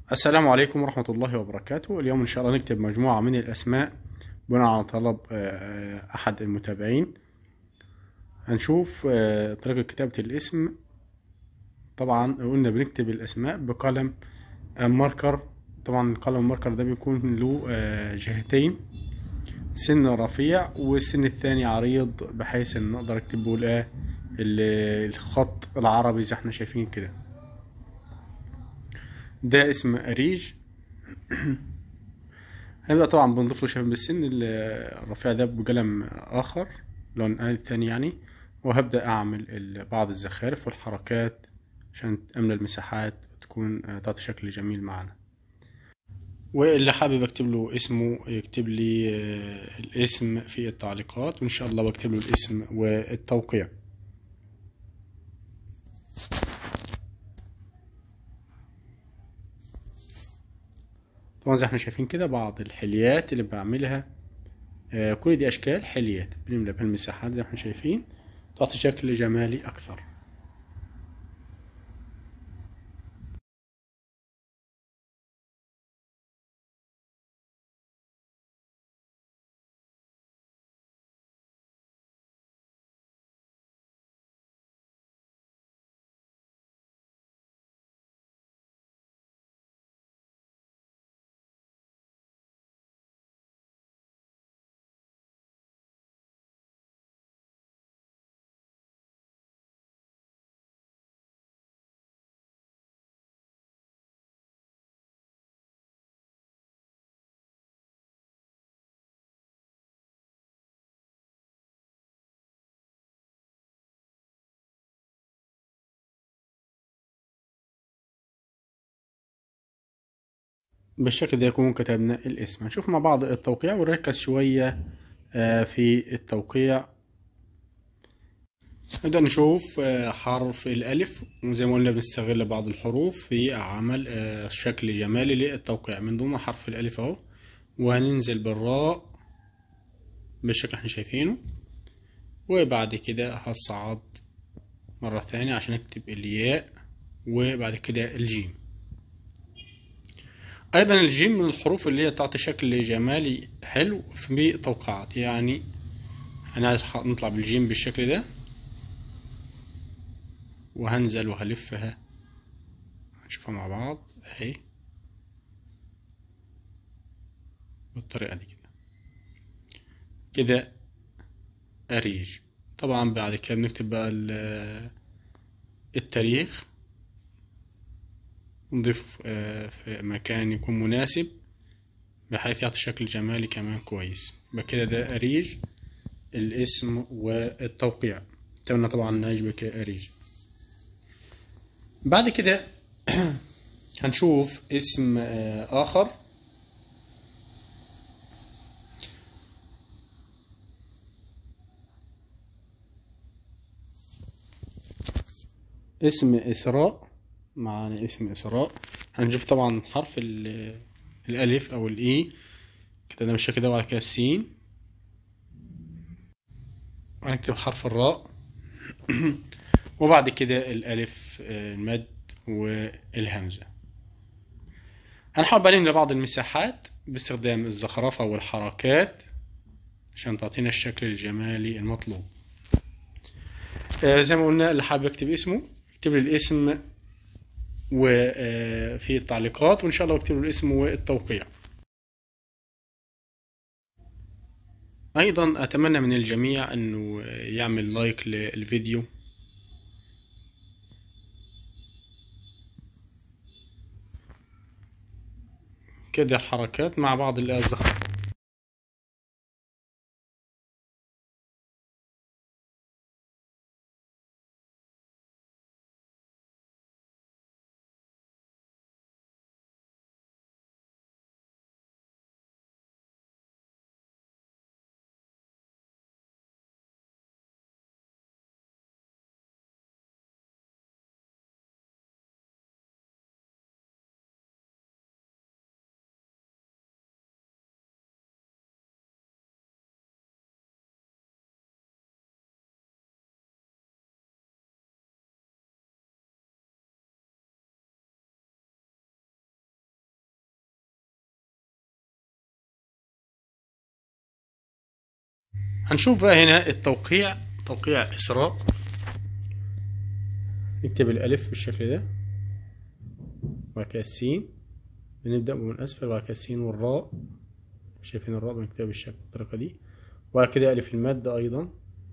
السلام عليكم ورحمة الله وبركاته اليوم إن شاء الله نكتب مجموعة من الأسماء بناء على طلب آه، أحد المتابعين هنشوف آه، طريقة كتابة الاسم طبعا قلنا بنكتب الأسماء بقلم آه، ماركر طبعا قلم الماركر ده بيكون له آه، جهتين سن رفيع والسن الثاني عريض بحيث ان نقدر اكتبه له الخط العربي زي احنا شايفين كده ده اسم أريج هنبدأ طبعا بنضيف له شايف بالسن الرفيع ده بقلم آخر لون آلي تاني يعني وهبدأ أعمل ال- بعض الزخارف والحركات عشان أملى المساحات تكون آه، تعطي شكل جميل معنا واللي حابب اكتب له اسمه يكتب لي آه، الاسم في التعليقات وان شاء الله بكتب له الاسم والتوقيع طبعا زي احنا شايفين كده بعض الحليات اللي بعملها آه، كل دي اشكال حليات بنملى بها المساحات زي ما احنا شايفين تعطي شكل جمالي اكثر بالشكل ده يكون كتبنا الاسم هنشوف مع بعض التوقيع ونركز شوية آه، في التوقيع نبدأ نشوف آه، حرف الألف وزي ما قلنا بنستغل بعض الحروف في عمل آه، شكل جمالي للتوقيع من ضمن حرف الألف أهو وهننزل بالراء بالشكل اللي احنا شايفينه وبعد كده هصعد مرة ثانية عشان أكتب الياء وبعد كده الجيم ايضا الجيم من الحروف اللي هي تعطي شكل جمالي حلو في توقعات يعني انا نطلع بالجيم بالشكل ده وهنزل وهلفها هنشوفها مع بعض اهي بالطريقة دي كده كده اريج طبعا بعد كده بنكتب بقى ال- التاريخ نضيف آه، في مكان يكون مناسب بحيث يعطي شكل جمالي كمان كويس يبقى كده ده أريج الاسم والتوقيع تمنى طبعا نجبة كأريج بعد كده هنشوف اسم آه، آخر اسم إسراء معانا اسم إسراء هنشوف طبعا حرف ال- الألف أو الإي كتبنا بالشكل ده وبعد كده السين هنكتب حرف الراء وبعد كده الألف آه، المد والهمزة هنحاول بقى نملى بعض المساحات باستخدام الزخرفة والحركات عشان تعطينا الشكل الجمالي المطلوب آه، زي ما قلنا اللي حابب يكتب اسمه يكتب لي الاسم وفي التعليقات وإن شاء الله اكتبوا الاسم والتوقيع أيضا أتمنى من الجميع أنه يعمل لايك للفيديو كده الحركات مع بعض الأزخرف هنشوف بقى هنا التوقيع توقيع إسراء نكتب الألف بالشكل ده وبعد كده السين بنبدأ من أسفل وبعد كده السين والراء شايفين الراء بنكتبها بالشكل بالطريقة دي وبعد كده ألف المادة أيضا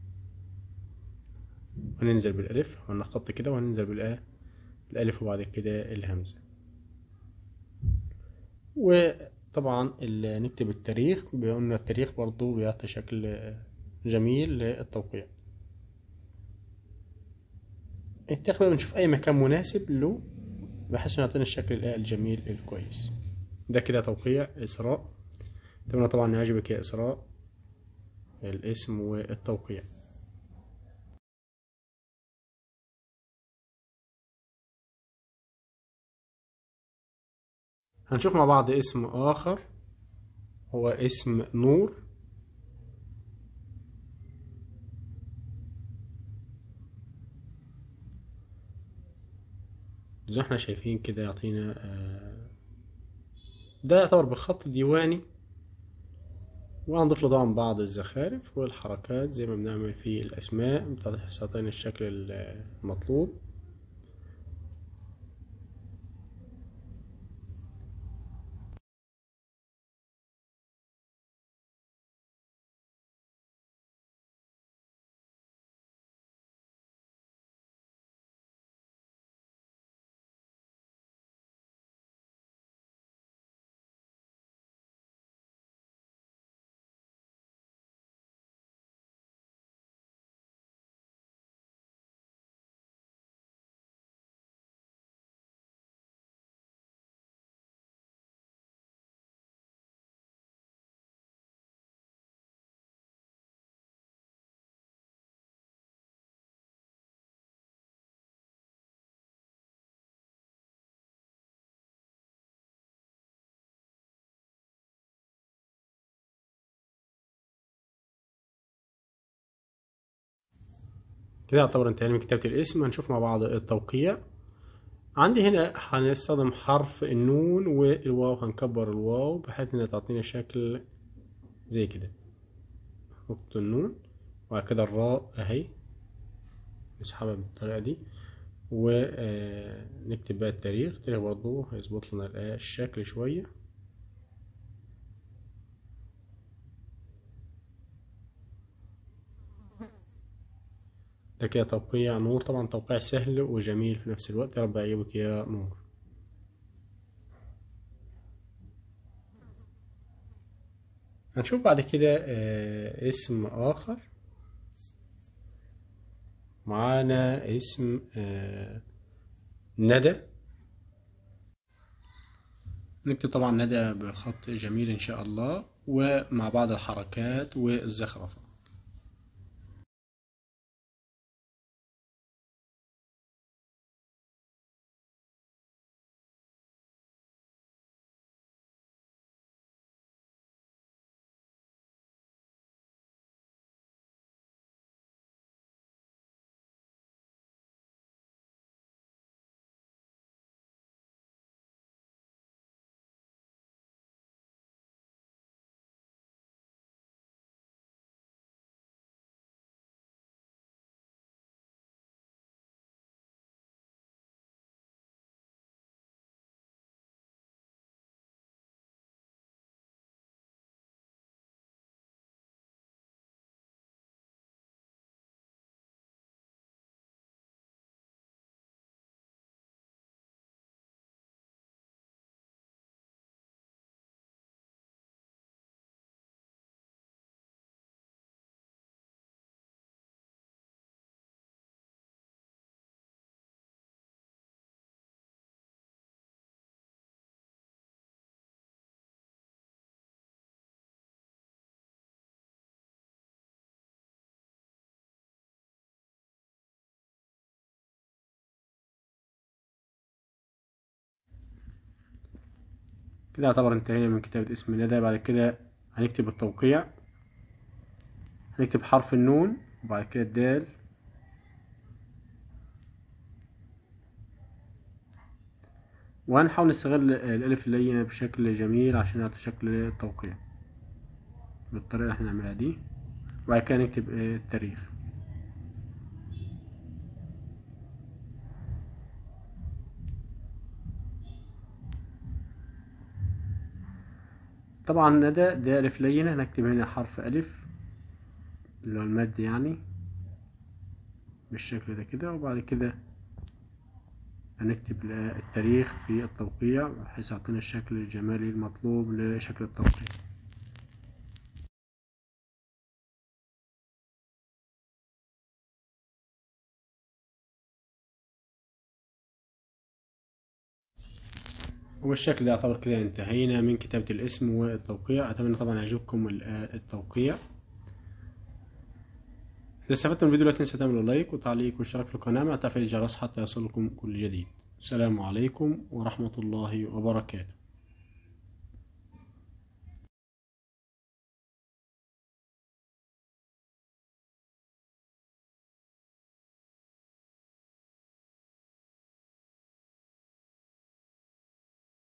هننزل بالألف عملنا خط كده وهننزل بالآ الألف وبعد كده الهمزة وطبعا ال- نكتب التاريخ بأن التاريخ برضو بيعطي شكل جميل للتوقيع التاريخ بقى بنشوف أي مكان مناسب له بحيث إنه يعطينا الشكل الآ الجميل الكويس ده كده توقيع إسراء أتمنى طبعا يعجبك يا إسراء الاسم والتوقيع هنشوف مع بعض اسم آخر هو اسم نور زي ما احنا شايفين كده يعطينا آه، ده يعتبر بخط ديواني وهنضيف له طبعا بعض الزخارف والحركات زي ما بنعمل في الأسماء بتعطينا الشكل المطلوب كده يعتبر انتهينا من كتابة الاسم هنشوف مع بعض التوقيع عندي هنا هنستخدم حرف النون والواو هنكبر الواو بحيث انها تعطينا شكل زي كده نقطة النون وبعد كده الراء اهي نسحبها بالطريقة دي ونكتب بقى التاريخ التاريخ برضو هيظبط لنا الشكل شوية ده كده توقيع نور طبعا توقيع سهل وجميل في نفس الوقت يا رب يعجبك يا نور هنشوف بعد كده آه، اسم آخر معانا اسم آه، ندى نكتب طبعا ندى بخط جميل إن شاء الله ومع بعض الحركات والزخرفة كده يعتبر انتهينا من كتابة اسم ندى بعد كده هنكتب التوقيع هنكتب حرف النون وبعد كده الدال وهنحاول نستغل الألف اللينة بشكل جميل عشان يعطي شكل التوقيع بالطريقة اللي احنا نعملها دي وبعد كده نكتب آه، التاريخ طبعا ندى ده ألف لينة هنكتب هنا حرف ألف اللي هو المد يعني بالشكل ده كده وبعد كده هنكتب التاريخ في التوقيع بحيث يعطينا الشكل الجمالي المطلوب لشكل التوقيع وبالشكل ده يعتبر كده انتهينا من كتابة الاسم والتوقيع أتمنى طبعا يعجبكم التوقيع إذا استفدتم من الفيديو لا تنسى تعملوا لايك وتعليق واشتراك في القناة مع تفعيل الجرس حتى يصلكم كل جديد السلام عليكم ورحمة الله وبركاته